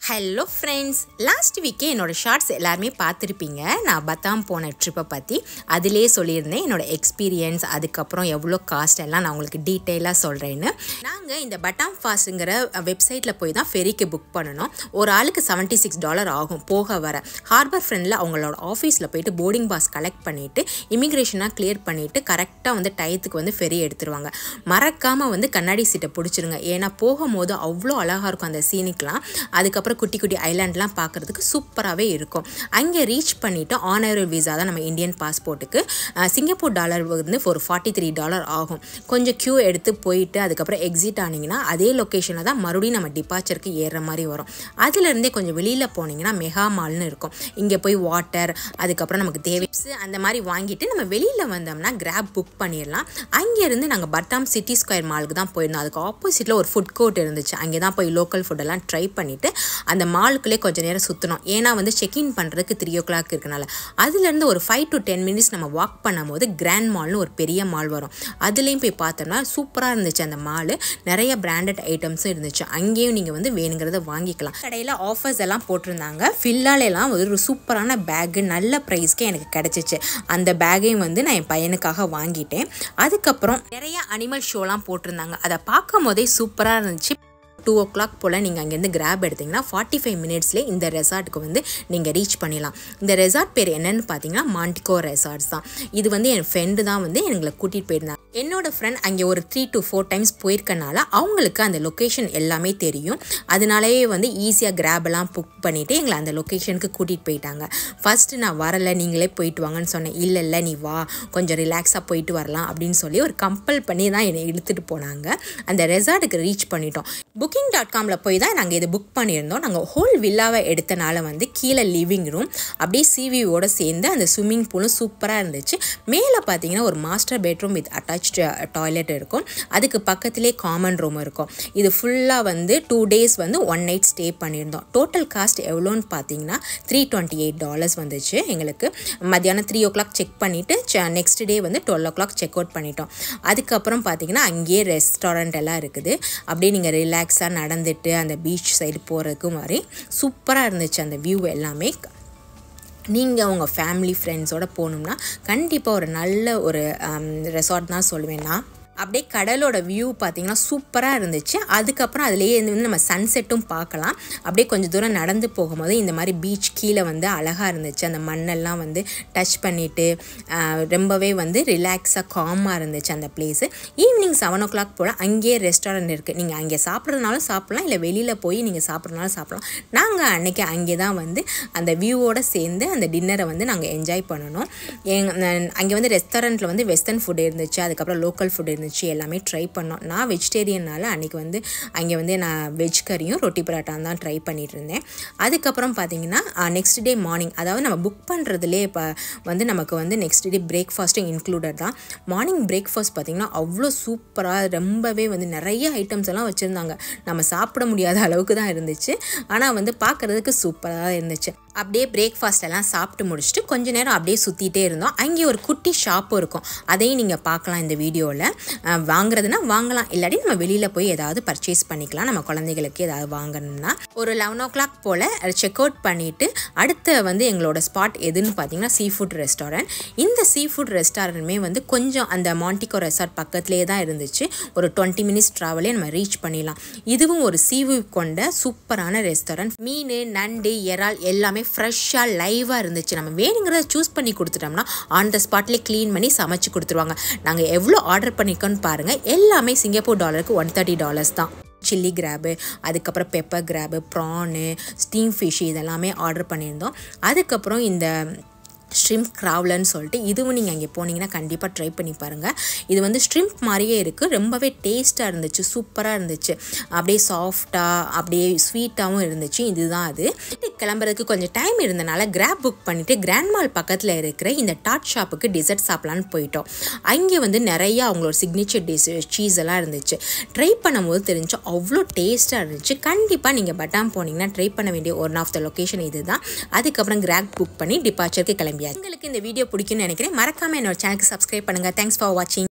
hello friends last வீக்கே என்னோடய shorts எல்லாருமே பார்த்துருப்பீங்க நான் பத்தாம் போன ட்ரிப்பை பற்றி அதிலே சொல்லியிருந்தேன் என்னோடய எக்ஸ்பீரியன்ஸ் அதுக்கப்புறம் எவ்வளோ காஸ்ட் எல்லாம் நான் உங்களுக்கு டீட்டெயிலாக சொல்கிறேன்னு நாங்கள் இந்த பட்டாம் ஃபாஸ்ட்டுங்கிற வெப்சைட்டில் போய் தான் ஃபெரிக்கு புக் பண்ணணும் ஒரு ஆளுக்கு செவன்ட்டி சிக்ஸ் டாலர் ஆகும் போக வர ஹார்பர் ஃப்ரெண்டில் அவங்களோட ஆஃபீஸில் போயிட்டு போர்டிங் பாஸ் கலெக்ட் பண்ணிவிட்டு இமிக்ரேஷனாக கிளியர் பண்ணிவிட்டு கரெக்டாக வந்து டயத்துக்கு வந்து ஃபெரி எடுத்துருவாங்க மறக்காமல் வந்து கண்ணாடி சீட்டை பிடிச்சிருங்க ஏன்னா போகும்போது அவ்வளோ அழகாக இருக்கும் அந்த சீனிக்லாம் அதுக்கப்புறம் குட்டி குட்டி ஐலாண்ட்லாம் பார்க்குறதுக்கு சூப்பராகவே இருக்கும் அங்கே ரீச் பண்ணிவிட்டு ஆனரல் விசா தான் நம்ம இந்தியன் பாஸ்போர்ட்டுக்கு சிங்கப்பூர் டாலர் வந்து ஒரு ஃபார்ட்டி த்ரீ டாலர் ஆகும் கொஞ்சம் க்யூ எடுத்து போயிட்டு அதுக்கப்புறம் எக்ஸிட் ஆனீங்கன்னா அதே லொக்கேஷனில் தான் மறுபடியும் நம்ம டிபார்ச்சருக்கு ஏறுற மாதிரி வரும் அதுலேருந்தே கொஞ்சம் வெளியில் போனீங்கன்னா மெகா மால்னு இருக்கும் இங்கே போய் வாட்டர் அதுக்கப்புறம் நமக்கு தேவை அந்த மாதிரி வாங்கிட்டு நம்ம வெளியில் வந்தோம்னா கிராப் புக் பண்ணிடலாம் அங்கேருந்து நாங்கள் பட்டாம் சிட்டி ஸ்கொயர் மாலுக்கு தான் போயிருந்தோம் அதுக்கு ஆப்போசிட்டில் ஒரு ஃபுட் கோர்ட் இருந்துச்சு அங்கே தான் போய் லோக்கல் ஃபுட்டெல்லாம் ட்ரை பண்ணிவிட்டு அந்த மாலுக்குள்ளே கொஞ்சம் நேரம் சுற்றணும் ஏன்னா வந்து செக்இன் பண்ணுறதுக்கு த்ரீ ஓ கிளாக் இருக்கனால அதுலேருந்து ஒரு ஃபைவ் டு டென் மினிட்ஸ் நம்ம வாக் பண்ணும்போது கிராண்ட் மால்னு ஒரு பெரிய மால் வரும் அதுலேயும் போய் பார்த்தோம்னா சூப்பராக இருந்துச்சு அந்த மாலு நிறைய பிராண்டட் ஐட்டம்ஸும் இருந்துச்சு அங்கேயும் நீங்கள் வந்து வேணுங்கிறத வாங்கிக்கலாம் கடையில் ஆஃபர்ஸ் எல்லாம் போட்டிருந்தாங்க ஃபில்லாலெல்லாம் ஒரு சூப்பரான பேக்கு நல்ல ப்ரைஸ்க்கு எனக்கு கிடச்சிச்சு அந்த பேக்கையும் வந்து நான் என் பையனுக்காக வாங்கிட்டேன் அதுக்கப்புறம் நிறைய அனிமல் ஷோலாம் போட்டிருந்தாங்க அதை பார்க்கும் போதே சூப்பராக இருந்துச்சு டூ ஓ கிளாக் போல் நீங்கள் அங்கேருந்து கிராப் எடுத்திங்கன்னா ஃபார்ட்டி ஃபைவ் மினிட்ஸ்லேயே இந்த ரெசார்ட்டுக்கு வந்து நீங்கள் ரீச் பண்ணிடலாம் இந்த ரெசார்ட் பேர் என்னென்னு பார்த்தீங்கன்னா மாண்டிகோ ரெசார்ட்ஸ் தான் இது வந்து என் ஃப்ரெண்டு தான் வந்து எங்களை கூட்டிகிட்டு போயிருந்தாங்க என்னோட ஃப்ரெண்ட் அங்கே ஒரு த்ரீ டு ஃபோர் டைம்ஸ் போயிருக்கனால அவங்களுக்கு அந்த லொக்கேஷன் எல்லாமே தெரியும் அதனாலேயே வந்து ஈஸியாக கிராபெல்லாம் புக் பண்ணிவிட்டு எங்களை அந்த லொக்கேஷனுக்கு கூட்டிகிட்டு போயிட்டாங்க ஃபஸ்ட்டு நான் வரலை நீங்களே போயிட்டு வாங்கன்னு சொன்னேன் இல்லை இல்லை நீ வா கொஞ்சம் ரிலாக்ஸாக போயிட்டு வரலாம் அப்படின்னு சொல்லி ஒரு கம்பல் பண்ணி தான் என்னை இழுத்துட்டு போனாங்க அந்த ரெசார்ட்டுக்கு ரீச் பண்ணிட்டோம் புக்கிங் டாட் காமில் போய் தான் நாங்கள் இது புக் பண்ணியிருந்தோம் நாங்கள் ஹோல் வில்லாவை எடுத்தனால வந்து கீழே லிவிங் ரூம் அப்படியே சிவியோட சேர்ந்து அந்த ஸ்விம்மிங் பூலும் சூப்பராக இருந்துச்சு மேலே பார்த்தீங்கன்னா ஒரு master bedroom with attach toilet இருக்கும் அதுக்கு பக்கத்துலேயே காமன் ரூம் இருக்கும் இது ஃபுல்லாக வந்து டூ டேஸ் வந்து ஒன் நைட் ஸ்டே பண்ணியிருந்தோம் டோட்டல் காஸ்ட் எவ்வளோன்னு பார்த்தீங்கன்னா த்ரீ டுவெண்ட்டி எயிட் டாலர்ஸ் வந்துச்சு எங்களுக்கு மத்தியானம் த்ரீ ஓ கிளாக் செக் பண்ணிவிட்டு நெக்ஸ்ட் டே வந்து twelve o'clock check out பண்ணிட்டோம் அதுக்கப்புறம் பார்த்தீங்கன்னா அங்கேயே ரெஸ்டாரண்ட் எல்லாம் இருக்குது அப்படியே நீங்கள் ரிலாக்ஸாக நடந்துட்டு அந்த பீச் சைடு போகிறதுக்கு மாதிரி சூப்பராக இருந்துச்சு அந்த வியூ எல்லாமே நீங்கள் உங்கள் ஃபேமிலி ஃப்ரெண்ட்ஸோடு போகணும்னா கண்டிப்பாக ஒரு நல்ல ஒரு ரெசார்ட் தான் சொல்லுவேன் நான் அப்படியே கடலோட வியூ பார்த்திங்கன்னா சூப்பராக இருந்துச்சு அதுக்கப்புறம் அதுலேயே வந்து நம்ம சன்செட்டும் பார்க்கலாம் அப்படியே கொஞ்சம் தூரம் நடந்து போகும்போது இந்த மாதிரி பீச் கீழே வந்து அழகாக இருந்துச்சு அந்த மண்ணெல்லாம் வந்து டச் பண்ணிவிட்டு ரொம்பவே வந்து ரிலாக்ஸாக காமாக இருந்துச்சு அந்த place evening seven o'clock போல் அங்கேயே ரெஸ்டாரண்ட் இருக்குது நீங்கள் அங்கே சாப்பிட்றதுனாலும் சாப்பிட்லாம் இல்லை வெளியில் போய் நீங்கள் சாப்பிட்றதுனாலும் சாப்பிட்லாம் நாங்கள் அன்றைக்கி அங்கே தான் வந்து அந்த வியூவோடு சேர்ந்து அந்த டின்னரை வந்து நாங்கள் என்ஜாய் பண்ணணும் எங் அங்கே வந்து ரெஸ்டாரண்ட்டில் வந்து வெஸ்டர்ன் ஃபுட் இருந்துச்சு அதுக்கப்புறம் லோக்கல் ஃபுட் இருந்துச்சு இருந்துச்சு எல்லாமே ட்ரை பண்ணோம் நான் வெஜிடேரியனால அன்றைக்கி வந்து அங்கே வந்து நான் வெஜ் கறியும் ரொட்டி பரோட்டான் தான் ட்ரை பண்ணிட்டு இருந்தேன் அதுக்கப்புறம் பார்த்தீங்கன்னா நெக்ஸ்ட் டே மார்னிங் அதாவது நம்ம புக் பண்ணுறதுலே இப்போ வந்து நமக்கு வந்து நெக்ஸ்ட் டே பிரேக்ஃபாஸ்ட்டும் இன்க்ளூடட் தான் மார்னிங் பிரேக்ஃபாஸ்ட் பார்த்திங்கன்னா அவ்வளோ சூப்பராக ரொம்பவே வந்து நிறைய ஐட்டம்ஸ் எல்லாம் வச்சுருந்தாங்க நம்ம சாப்பிட முடியாத அளவுக்கு தான் இருந்துச்சு ஆனால் வந்து பார்க்குறதுக்கு சூப்பராக இருந்துச்சு அப்படியே பிரேக்ஃபாஸ்ட் எல்லாம் சாப்பிட்டு முடிச்சுட்டு கொஞ்ச நேரம் அப்படியே சுற்றிட்டே இருந்தோம் அங்கே ஒரு குட்டி ஷாப்பும் இருக்கும் அதையும் நீங்கள் பார்க்கலாம் இந்த வீடியோவில் வாங்குறதுனா வாங்கலாம் இல்லாட்டி நம்ம வெளியில் போய் ஏதாவது பர்ச்சேஸ் பண்ணிக்கலாம் நம்ம குழந்தைகளுக்கு ஏதாவது வாங்கணும்னா ஒரு லெவன் ஓ கிளாக் போல் செக் அவுட் பண்ணிவிட்டு அடுத்த வந்து எங்களோட ஸ்பாட் எதுன்னு பார்த்தீங்கன்னா சீ ஃபுட் ரெஸ்டாரண்ட் இந்த சீ ஃபுட் ரெஸ்டாரண்ட்டுமே வந்து கொஞ்சம் அந்த மாண்டிகோ ரெசார்ட் பக்கத்துலேயே தான் இருந்துச்சு ஒரு டுவெண்ட்டி மினிட்ஸ் ட்ராவலே நம்ம ரீச் பண்ணிடலாம் இதுவும் ஒரு சீவு கொண்ட சூப்பரான ரெஸ்டாரண்ட் மீன் நண்டு இறால் எல்லாமே ஃப்ரெஷ்ஷாக லைவாக இருந்துச்சு நம்ம வேணுங்கிறத சூஸ் பண்ணி கொடுத்துட்டோம்னா ஆன் த ஸ்பாட்லேயே க்ளீன் பண்ணி சமைச்சு கொடுத்துருவாங்க நாங்கள் எவ்வளோ ஆர்டர் பண்ணியிருக்கோன்னு பாருங்கள் எல்லாமே சிங்கப்பூர் டாலருக்கு ஒன் தேர்ட்டி டாலர்ஸ் தான் சில்லி கிராபு அதுக்கப்புறம் pepper crab prawn steam fish இதெல்லாமே ஆர்டர் பண்ணியிருந்தோம் அதுக்கப்புறம் இந்த ஸ்ட்ரிம்ப் க்ராவ்லன்னு சொல்லிட்டு இதுவும் நீங்கள் அங்கே போனீங்கன்னா கண்டிப்பாக ட்ரை பண்ணி பாருங்கள் இது வந்து ஸ்ட்ரிம்ப் மாதிரியே இருக்குது ரொம்பவே டேஸ்ட்டாக இருந்துச்சு சூப்பராக இருந்துச்சு அப்படியே சாஃப்டாக அப்படியே ஸ்வீட்டாகவும் இருந்துச்சு இதுதான் அது கிளம்புறதுக்கு கொஞ்சம் டைம் இருந்தனால கிராப் புக் பண்ணிவிட்டு கிராண்ட் மால் பக்கத்தில் இருக்கிற இந்த டாட் ஷாப்புக்கு டிசர்ட் சாப்பிட்லான்னு போயிட்டோம் அங்கே வந்து நிறைய அவங்களோட சிக்னேச்சர் டிஷ் சீஸ் எல்லாம் இருந்துச்சு ட்ரை பண்ணும்போது தெரிஞ்சு அவ்வளோ டேஸ்ட்டாக இருந்துச்சு கண்டிப்பாக நீங்கள் பட்டாம் போனீங்கன்னா ட்ரை பண்ண வேண்டிய ஒன் ஆஃப் த லொக்கேஷன் இது தான் அதுக்கப்புறம் கிராப் புக் பண்ணி டிபார்ச்சருக்கு கிளம்பியாச்சு உங்களுக்கு இந்த வீடியோ பிடிக்கும்னு நினைக்கிறேன் மறக்காமல் என்னோட சேனலுக்கு சப்ஸ்கிரைப் பண்ணுங்கள் தேங்க்ஸ் ஃபார் வாட்சிங்